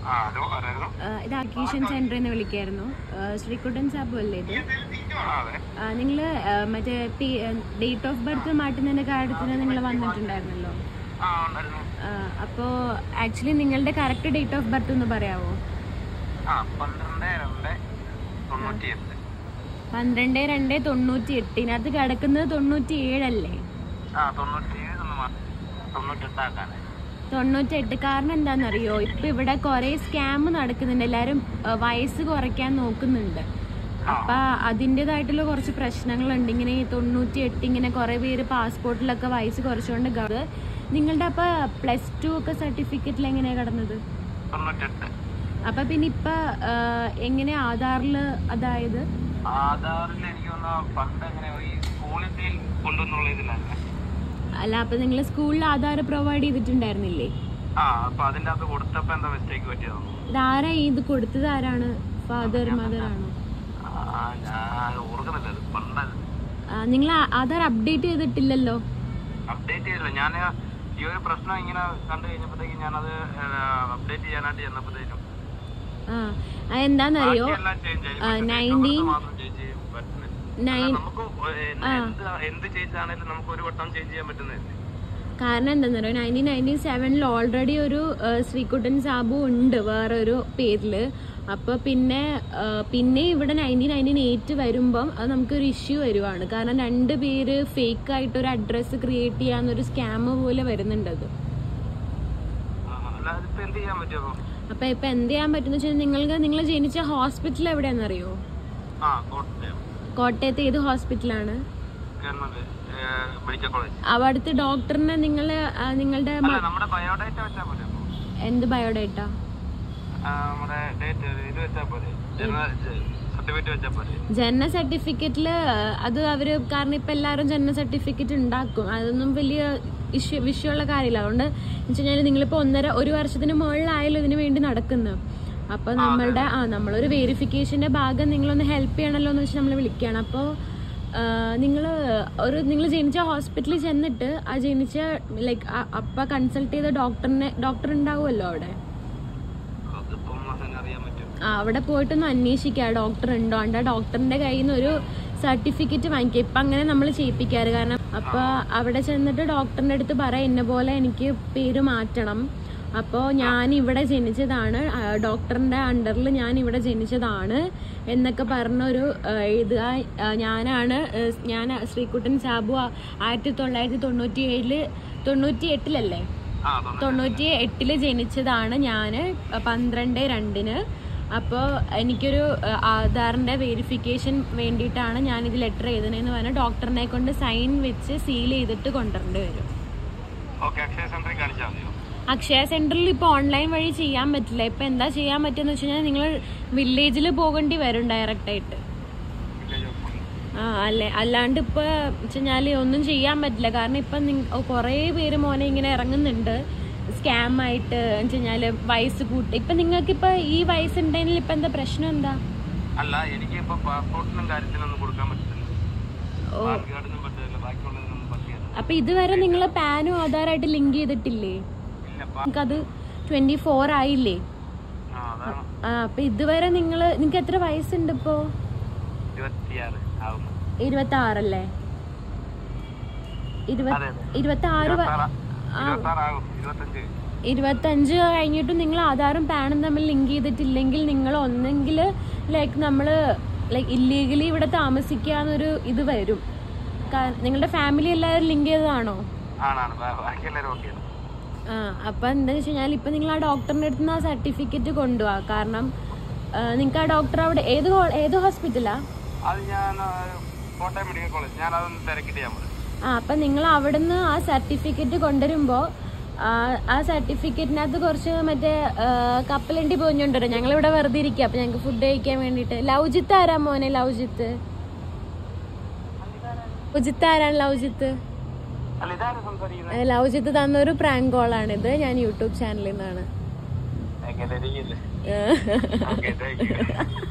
ആ ഹലോ ആരായിരുന്നു ആ, ഇത് അഡ്മിഷൻ സെന്ററിൽ നിന്ന് വിളിക്കായിരുന്നു ആ, ശ്രീകുട്ടൻ സാബു അല്ലേ ഇത് ആ അതെ നിങ്ങൾ മറ്റേ ഡേറ്റ് ഓഫ് ബർത്ത് മാറ്റുന്നതിന്റെ കാര്യത്തിന് നിങ്ങൾ വന്നിട്ടുണ്ടായിരുന്നല്ലോ ആ ഉണ്ടായിരുന്നു ആ, അപ്പോ ആക്ച്വലി നിങ്ങളുടെ കറക്റ്റ് ഡേറ്റ് ഓഫ് ബർത്ത് ഒന്ന് പറയാവോ ആ പന്ത്രണ്ട് രണ്ട് തൊണ്ണൂറ്റി എട്ട് പന്ത്രണ്ട് രണ്ട് തൊണ്ണൂറ്റി എട്ടിനകത്ത് കിടക്കുന്നത് തൊണ്ണൂറ്റി ഏഴല്ലേ ആ തൊണ്ണൂറ്റി ഏഴ് ഒന്ന് മാ- തൊണ്ണൂറ്റെട്ടാക്കാണ് തൊണ്ണൂറ്റെട്ട് കാരണം എന്താണെന്നറിയോ ഇപ്പൊ ഇവിടെ കുറെ സ്കാം നടക്കുന്നുണ്ട് എല്ലാരും ആ, വയസ്സ് കുറയ്ക്കാൻ നോക്കുന്നുണ്ട് അപ്പൊ അതിൻ്റെതായിട്ടുള്ള കുറച്ച് പ്രശ്നങ്ങളുണ്ട് ഇങ്ങനെ ഈ തൊണ്ണൂറ്റി എട്ട് ഇങ്ങനെ കുറെ പേര് പാസ്പോർട്ടിലൊക്കെ വയസ്സ് കുറച്ചുകൊണ്ട് ഗ- നിങ്ങളുടെ അപ്പൊ പ്ലസ് ടു ഒക്കെ സർട്ടിഫിക്കറ്റിൽ എങ്ങനെയാ കിടന്നത് തൊണ്ണൂറ്റെട്ട് അപ്പൊ പിന്നെ ഇപ്പൊ ആ, എങ്ങനെ ആധാറിൽ അതായത് ആധാറിൽ എനിക്ക് തോന്നുന്നു പണ്ട് എങ്ങനെ ഈ സ്കൂളിൽ കൊണ്ടുവന്നുള്ള ഇതിലല്ല അല്ല അപ്പൊ നിങ്ങൾ സ്കൂളിൽ ആധാർ പ്രൊവൈഡ് ചെയ്തിട്ടുണ്ടായിരുന്നില്ലേ ആ അപ്പൊ അതിന്റെ അകത്ത് കൊടുത്തപ്പോ എന്താ മിസ്റ്റേക്ക് പറ്റിയതാണ് ഇതാരാ ഇത് കൊടുത്തത് ആരാണ് ഫാദർ മദർ ആണോ ആ ഞാൻ ഓർക്കുന്നില്ല അത് പണ്ടായിരുന്നു നിങ്ങൾ ആധാർ അപ്ഡേറ്റ് ചെയ്തിട്ടില്ലല്ലോ അപ്ഡേറ്റ് ചെയ്തില്ല ഞാൻ ഈ ഒരു പ്രശ്നം ഇങ്ങനെ കണ്ടു കഴിഞ്ഞപ്പോഴത്തേക്ക് ഞാനത് അപ്ഡേറ്റ് ചെയ്യാനായിട്ട് ചെന്നപ്പോഴത്തേക്കും ആ ആ, എന്താന്നറിയോ ബാക്കിയെല്ലാം ചേഞ്ച് ആയി ആ, പക്ഷേ 19 date of birth മാത്രം ചേഞ്ച് ചെയ്യാൻ പറ്റുന്നില്ല അല്ല, നയൻ നമുക്ക് എന്ത് എന്ത് എന്ത് ചേഞ്ച് ആണെങ്കിലും നമുക്ക് ഒരു വട്ടം ചേഞ്ച് ചെയ്യാൻ പറ്റുന്നില്ല കാരണം എന്താണെന്നറിയോ നയൻറ്റീൻ നയൻറ്റി സെവനിൽ ഓൾറെഡി ഒരു ആ, ശ്രീകുട്ടൻ സാബു ഉണ്ട് വേറൊരു പേരില് അപ്പൊ പിന്നെ ആ, പിന്നെ ഇവിടെ നയൻറ്റീൻ നയൻറ്റീൻ എയ്റ്റ് വരുമ്പം അത് നമുക്കൊരു ഇഷ്യൂ വരുവാണ് കാരണം രണ്ട് പേര് ഫേക്ക് ആയിട്ട് ഒരു അഡ്രസ്സ് ക്രിയേറ്റ് ചെയ്യാന്നൊരു സ്കാം പോലെ വരുന്നുണ്ട് അത് അല്ല അതിപ്പോ എന്ത് ചെയ്യാൻ പറ്റുമോ അപ്പൊ ഇപ്പൊ എന്ത് ചെയ്യാൻ പറ്റുന്ന വെച്ചാൽ നിങ്ങൾക്ക് നിങ്ങൾ ജനിച്ച ഹോസ്പിറ്റൽ എവിടെയാണെന്നറിയോ ആ കോട്ടയം കോട്ടയത്ത് ഏത് ഹോസ്പിറ്റലാണ് ഗവൺമെന്റ് മെഡിക്കൽ കോളേജ് അവിടുത്തെ ഡോക്ടറിനെ നിങ്ങൾ നിങ്ങളുടെ അല്ല മ- നമ്മുടെ ബയോഡേറ്റ വെച്ചാൽ പോലെ എന്ത് ബയോഡേറ്റ നമ്മുടെ ഡേറ്റ് ഇത് വെച്ചാൽ പോലെ സർട്ടിഫിക്കറ്റ് വെച്ചാൽ പോലെ ജനന സർട്ടിഫിക്കറ്റിൽ അത് അവര് കാരണം ഇപ്പൊ എല്ലാവരും ജനന സർട്ടിഫിക്കറ്റ് ഉണ്ടാക്കും അതൊന്നും വലിയ ഇഷ്യൂ വിഷയമുള്ള കാര്യമില്ല അതുകൊണ്ട് വെച്ച് കഴിഞ്ഞാൽ നിങ്ങളിപ്പോ ഒന്നര ഒരു വർഷത്തിന് മുകളിലായാലും ഇതിനു വേണ്ടി നടക്കുന്നു അപ്പൊ നമ്മളുടെ ആ നമ്മളൊരു വെരിഫിക്കേഷന്റെ ഭാഗം നിങ്ങളൊന്ന് ഹെൽപ്പ് ചെയ്യണമല്ലോ എന്ന് വെച്ച് നമ്മൾ വിളിക്കുകയാണ് അപ്പോൾ നിങ്ങൾ ഒരു നിങ്ങൾ ജനിച്ച ഹോസ്പിറ്റലിൽ ചെന്നിട്ട് ആ ജനിച്ച ലൈക്ക് അപ്പ കൺസൾട്ട് ചെയ്ത ഡോക്ടറിനെ ഡോക്ടർ ഉണ്ടാവുമല്ലോ അവിടെ അതിപ്പം അങ്ങനെ അറിയാൻ പറ്റും ആ, അവിടെ പോയിട്ടൊന്ന് അന്വേഷിക്കുക ഡോക്ടർ ഉണ്ടോ ഉണ്ട് ആ ഡോക്ടറിന്റെ കയ്യിൽ നിന്ന് ഒരു സർട്ടിഫിക്കറ്റ് വാങ്ങിക്കുക ഇപ്പൊ അങ്ങനെ നമ്മൾ ചെയ്യിപ്പിക്കാറ് കാരണം അപ്പൊ അവിടെ ചെന്നിട്ട് ഡോക്ടറിന്റെ അടുത്ത് പറയാം ഇന്ന പോലെ എനിക്ക് പേര് മാറ്റണം അപ്പോൾ ഞാൻ ഇവിടെ ജനിച്ചതാണ് ആ, ഡോക്ടറിന്റെ അണ്ടറിൽ ഞാൻ ഇവിടെ ജനിച്ചതാണ് എന്നൊക്കെ പറഞ്ഞൊരു ആ, എഴുതുക ആ, ഞാനാണ് ആ, ഞാൻ ശ്രീകുട്ടൻ സാബു ആ- ആയിരത്തി തൊള്ളായിരത്തി തൊണ്ണൂറ്റി ഏഴില് തൊണ്ണൂറ്റി എട്ടിലല്ലേ ആ തൊണ്ണൂറ്റി തൊണ്ണൂറ്റി എട്ടില് ജനിച്ചതാണ് ഞാൻ പന്ത്രണ്ട് രണ്ടിന് അപ്പോൾ എനിക്കൊരു അഹ്, ആധാറിന്റെ വെരിഫിക്കേഷൻ വേണ്ടിയിട്ടാണ് ഞാൻ ഇത് ലെറ്റർ എഴുതുന്നതെന്ന് പറഞ്ഞാൽ ഡോക്ടറിനെ കൊണ്ട് സൈൻ വെച്ച് സീൽ ചെയ്തിട്ട് കൊണ്ടുവരേണ്ടി വരും ഓക്കെ അക്ഷയ സെന്ററിൽ കാണിച്ചാൽ മതിയോ അക്ഷയ സെന്ററിൽ ഇപ്പോൾ ഓൺലൈൻ വഴി ചെയ്യാൻ പറ്റില്ല ഇപ്പം എന്താ ചെയ്യാൻ പറ്റുമെന്ന് വെച്ച് കഴിഞ്ഞാൽ നിങ്ങൾ വില്ലേജിൽ പോകേണ്ടി വരും ഡയറക്റ്റ് ആയിട്ട് വില്ലേജ് ഓഫീസിൽ ആ അല്ലേ അല്ലാണ്ട് ഇപ്പൊ വെച്ചാല് ഒന്നും ചെയ്യാൻ പറ്റില്ല കാരണം ഇപ്പൊ കൊറേ പേര് മോനെ ഇങ്ങനെ ഇറങ്ങുന്നുണ്ട് സ്കാം ആയിട്ട് വെച്ചാല് വയസ്സ് കൂട്ടി ഇപ്പൊ നിങ്ങൾക്ക് ഇപ്പൊ ഈ വയസ്സുണ്ടെങ്കിൽ ഇപ്പൊ എന്താ പ്രശ്നം എന്താ അല്ല എനിക്ക് ഇപ്പൊ പാസ്പോർട്ടിനും കാര്യത്തിനൊന്നും കൊടുക്കാൻ പറ്റില്ല ഓ പാൻ കാർഡിനും പറ്റില്ല ബാക്കിയുള്ളതിനൊന്നും പറ്റില്ല അപ്പൊ ഇതുവരെ നിങ്ങൾ പാനും ആധാറായിട്ട് ലിങ്ക് ചെയ്തിട്ടില്ലേ ഇല്ല പാ- നിങ്ങൾക്കത് ട്വന്റി ഫോർ ആയില്ലേ ആ അതാണ് ആ അപ്പൊ ഇതുവരെ നിങ്ങൾ നിങ്ങൾക്ക് എത്ര വയസ്സുണ്ട് ഇപ്പോ ഇരുപത്തിയാറ് ആവുന്നു ഇരുപത്തി ആറല്ലേ ഇരുപത്തി അതെ, അതെ. ഇരുപത്തി ആറ് ഇരുപത്താറ് ഇരുപത്താറാകും ഇരുപത്തഞ്ച് ഇരുപത്തഞ്ച് കഴിഞ്ഞിട്ടും നിങ്ങൾ ആധാറും പാനും തമ്മിൽ ലിങ്ക് ചെയ്തിട്ടില്ലെങ്കിൽ നിങ്ങൾ ഒന്നെങ്കിൽ ലൈക്ക് നമ്മൾ ലൈക്ക് ഇല്ലീഗലി ഇവിടെ താമസിക്കാന്നൊരു ഇത് വരും കാ- നിങ്ങളുടെ ഫാമിലി എല്ലാവരും ലിങ്ക് ചെയ്തതാണോ ആണാണ് ബാ- ബാക്കി എല്ലാവരും ഓക്കെ ആ അപ്പം എന്താണെന്ന് വെച്ച് കഴിഞ്ഞാൽ ഇപ്പം നിങ്ങൾ ആ ഡോക്ടറിൻ്റെ അടുത്ത് നിന്ന് ആ സർട്ടിഫിക്കറ്റ് കൊണ്ടുപോവാ കാരണം നിങ്ങൾക്ക് ആ ഡോക്ടർ അവിടെ ഏത് ഹോ- ഏത് ഹോസ്പിറ്റലാ അത് ഞാൻ ആ, കോട്ടയം മെഡിക്കൽ കോളേജ് ഞാൻ അതൊന്ന് തിരക്കിട്ട് ഞാൻ പറയാം ആ അപ്പം നിങ്ങൾ അവിടുന്ന് ആ സർട്ടിഫിക്കറ്റ് കൊണ്ടുവരുമ്പോൾ ആ സർട്ടിഫിക്കറ്റിനകത്ത് കുറച്ച് മറ്റേ ആ, കപ്പലണ്ടി പോഞ്ഞുണ്ടല്ലോ ഞങ്ങളിവിടെ വെറുതെ ഇരിക്കുക അപ്പം ഞങ്ങൾക്ക് ഫുഡ് കഴിക്കാൻ വേണ്ടിയിട്ട് ലൗജിത്ത് ആരാ മോനെ ലൗജിത്ത് ലൗജിത്ത് ആരാണ് ലൗജിത്ത് അല്ല ഇതാരും സംസാരിക്കുന്നത് ഏ, ലൗജിത്ത് തന്നൊരു പ്രാങ്ക് കോളാണിത് ഞാൻ യൂട്യൂബ് ചാനലിൽ നിന്നാണ് എങ്ങനെ ഇരിക്കില്ലേ ഏ. Okay thank you